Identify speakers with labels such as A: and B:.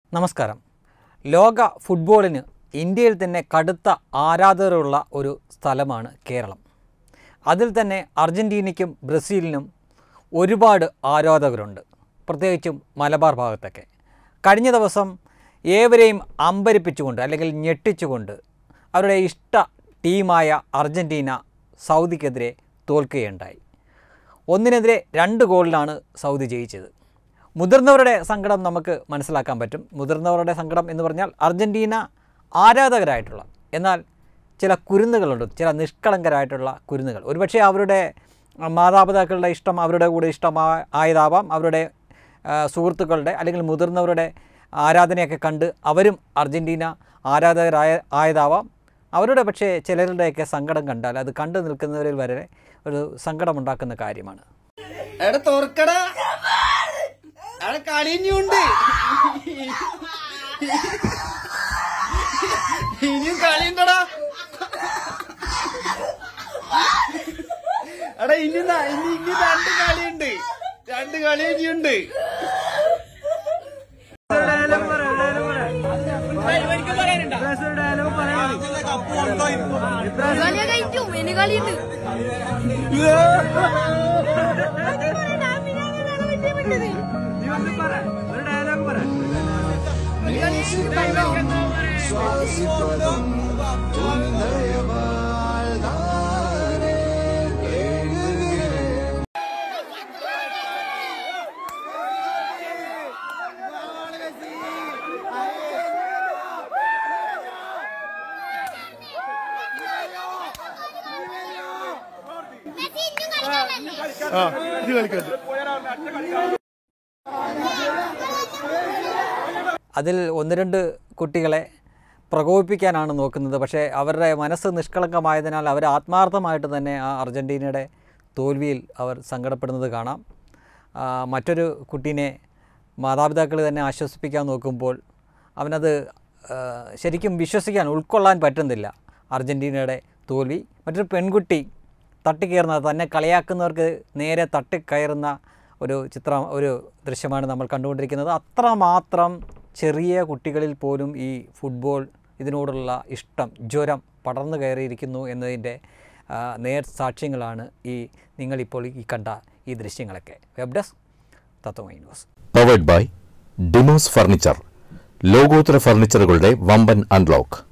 A: നമസ്കാരം ലോക ഫുട്ബോളിന് ഇന്ത്യയിൽ തന്നെ കടുത്ത ആരാധകരുള്ള ഒരു സ്ഥലമാണ് കേരളം അതിൽ തന്നെ അർജൻറ്റീനയ്ക്കും ബ്രസീലിനും ഒരുപാട് ആരാധകരുണ്ട് പ്രത്യേകിച്ചും മലബാർ ഭാഗത്തൊക്കെ കഴിഞ്ഞ ദിവസം ഏവരെയും അമ്പരിപ്പിച്ചുകൊണ്ട് അല്ലെങ്കിൽ ഞെട്ടിച്ചുകൊണ്ട് അവരുടെ ഇഷ്ട ടീമായ അർജൻറ്റീന സൗദിക്കെതിരെ തോൽക്കുകയുണ്ടായി ഒന്നിനെതിരെ രണ്ട് ഗോളിലാണ് സൗദി ജയിച്ചത് മുതിർന്നവരുടെ സങ്കടം നമുക്ക് മനസ്സിലാക്കാൻ പറ്റും മുതിർന്നവരുടെ സങ്കടം എന്ന് പറഞ്ഞാൽ അർജൻറ്റീന ആരാധകരായിട്ടുള്ള എന്നാൽ ചില കുരുന്നുകളുണ്ട് ചില നിഷ്കളങ്കരായിട്ടുള്ള കുരുന്നുകൾ ഒരുപക്ഷെ അവരുടെ മാതാപിതാക്കളുടെ ഇഷ്ടം അവരുടെ കൂടെ ഇഷ്ടമായ ആയതാവാം അവരുടെ ആ, സുഹൃത്തുക്കളുടെ അല്ലെങ്കിൽ മുതിർന്നവരുടെ ആരാധനയൊക്കെ കണ്ട് അവരും അർജൻറ്റീന ആരാധകരായ ആയതാവാം അവരുടെ പക്ഷേ ചിലരുടെയൊക്കെ സങ്കടം കണ്ടാൽ അത് കണ്ടു നിൽക്കുന്നവരിൽ വരെ ഒരു സങ്കടമുണ്ടാക്കുന്ന കാര്യമാണ്
B: എടാ തുറക്കടാ അവിടെ കളി ഇനിയുണ്ട് ഇനിയും കളി ഉണ്ടടാ എടാ ഇനി ന- ഇനി ഇനി രണ്ട് കളിയുണ്ട് രണ്ട് കളി ഇനിയുണ്ട്
C: കളി കഴിച്ചു ഇനി കളിയുണ്ട്
A: അതിൽ ഒന്ന് രണ്ട് കുട്ടികളെ പ്രകോപിപ്പിക്കാനാണ് നോക്കുന്നത് പക്ഷേ അവരുടെ മനസ്സ് നിഷ്കളങ്കമായതിനാൽ അവർ ആത്മാർത്ഥമായിട്ട് തന്നെ ആ അർജൻറ്റീനയുടെ തോൽവിയിൽ അവർ സങ്കടപ്പെടുന്നത് കാണാം ആ, മറ്റൊരു കുട്ടീനെ മാതാപിതാക്കൾ തന്നെ ആശ്വസിപ്പിക്കാൻ നോക്കുമ്പോൾ അവനത് ആ, ശരിക്കും വിശ്വസിക്കാൻ ഉൾക്കൊള്ളാൻ പറ്റുന്നില്ല അർജൻറ്റീനയുടെ തോൽവി മറ്റൊരു പെൺകുട്ടി തട്ടിക്കയറുന്ന തന്നെ കളിയാക്കുന്നവർക്ക് നേരെ തട്ടിക്കയറുന്ന ഒരു ചിത്രം ഒരു ദൃശ്യമാണ് നമ്മൾ കണ്ടുകൊണ്ടിരിക്കുന്നത് അത്രമാത്രം ചെറിയ കുട്ടികളിൽ പോലും ഈ ഫുട്ബോൾ ഇതിനോടുള്ള ഇഷ്ടം ജ്വരം പടർന്നു കയറിയിരിക്കുന്നു എന്നതിൻ്റെ ആ, നേർ സാക്ഷ്യങ്ങളാണ് ഈ നിങ്ങളിപ്പോൾ ഈ കണ്ട ഈ ദൃശ്യങ്ങളൊക്കെ web desk Tatwamayi news
D: powered by Demos furniture ലോകോത്തര ഫർണിച്ചറുകളുടെ വമ്പൻ അൺലോക്ക്